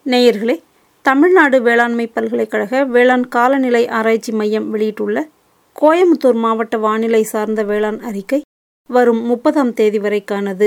நேயர்களே தமிழ்நாடு வேளாண்மை பல்கலைக்கழக வேளாண் காலநிலை ஆராய்ச்சி மையம் வெளியிட்டுள்ள கோயமுத்தூர் மாவட்ட வானிலை சார்ந்த வேளாண் அறிக்கை வரும் முப்பதாம் தேதி வரைக்கானது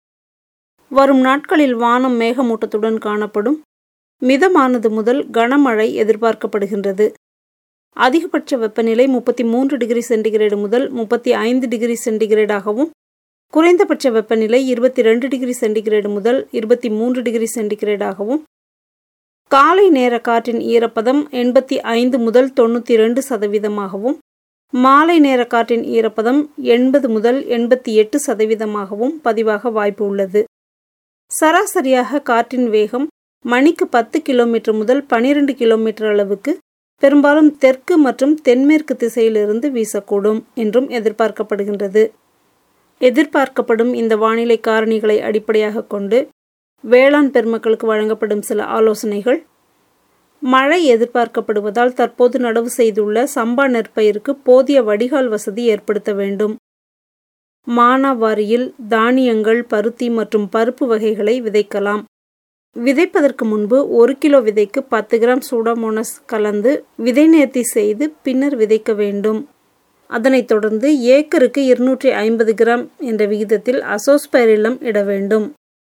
வரும் நாட்களில் வானம் மேகமூட்டத்துடன் காணப்படும் மிதமானது முதல் கனமழை எதிர்பார்க்கப்படுகின்றது அதிகபட்ச வெப்பநிலை முப்பத்தி மூன்று டிகிரி சென்டிகிரேடு முதல் முப்பத்தி ஐந்து டிகிரி சென்டிகிரேடாகவும் குறைந்தபட்ச வெப்பநிலை இருபத்தி ரெண்டு டிகிரி சென்டிகிரேடு முதல் இருபத்தி மூன்று டிகிரி சென்டிகிரேடாகவும் காலை நேர காற்றின் ஈரப்பதம் எண்பத்தி ஐந்து முதல் தொண்ணூற்றி ரெண்டு சதவீதமாகவும் மாலை நேர காற்றின் ஈரப்பதம் எண்பது முதல் எண்பத்தி எட்டு சதவீதமாகவும் பதிவாக வாய்ப்பு உள்ளது சராசரியாக காற்றின் வேகம் மணிக்கு பத்து கிலோமீட்டர் முதல் பனிரெண்டு கிலோமீட்டர் அளவுக்கு பெரும்பாலும் தெற்கு மற்றும் தென்மேற்கு திசையிலிருந்து வீசக்கூடும் என்றும் எதிர்பார்க்கப்படுகின்றது எதிர்பார்க்கப்படும் இந்த வானிலை காரணிகளை அடிப்படையாக கொண்டு வேளாண் பெருமக்களுக்கு வழங்கப்படும் சில ஆலோசனைகள் மழை எதிர்பார்க்கப்படுவதால் தற்போது நடவு செய்துள்ள சம்பா நெற்பயிருக்கு போதிய வடிகால் வசதி ஏற்படுத்த வேண்டும் மானாவாரியில் தானியங்கள் பருத்தி மற்றும் பருப்பு வகைகளை விதைக்கலாம் விதைப்பதற்கு முன்பு ஒரு கிலோ விதைக்கு பத்து கிராம் சூடாமோனஸ் கலந்து விதை நேர்த்தி செய்து பின்னர் விதைக்க வேண்டும் அதனைத் தொடர்ந்து ஏக்கருக்கு இருநூற்றி ஐம்பது கிராம் என்ற விகிதத்தில் அசோஸ்பைரிலம் இட வேண்டும்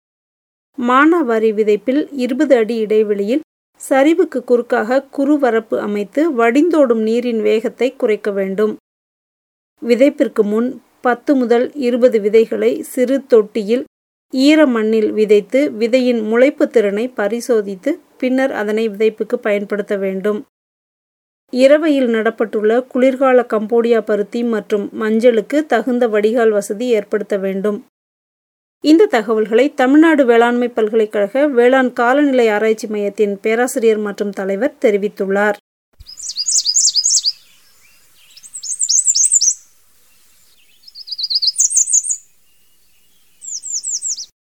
மானாவாரி விதைப்பில் இருபது அடி இடைவெளியில் சரிவுக்கு குறுக்காக குறுவரப்பு அமைத்து வடிந்தோடும் நீரின் வேகத்தை குறைக்க வேண்டும் விதைப்பிற்கு முன் பத்து முதல் இருபது விதைகளை சிறு தொட்டியில் ஈர மண்ணில் விதைத்து விதையின் முளைப்பு திறனை பரிசோதித்து பின்னர் அதனை விதைப்புக்கு பயன்படுத்த வேண்டும் இரவையில் நடப்பட்டுள்ள குளிர்கால கம்போடியா பருத்தி மற்றும் மஞ்சளுக்கு தகுந்த வடிகால் வசதி ஏற்படுத்த வேண்டும் இந்த தகவல்களை தமிழ்நாடு வேளாண்மை பல்கலைக்கழக வேளாண் காலநிலை ஆராய்ச்சி மையத்தின் பேராசிரியர் மற்றும் தலைவர் தெரிவித்துள்ளார்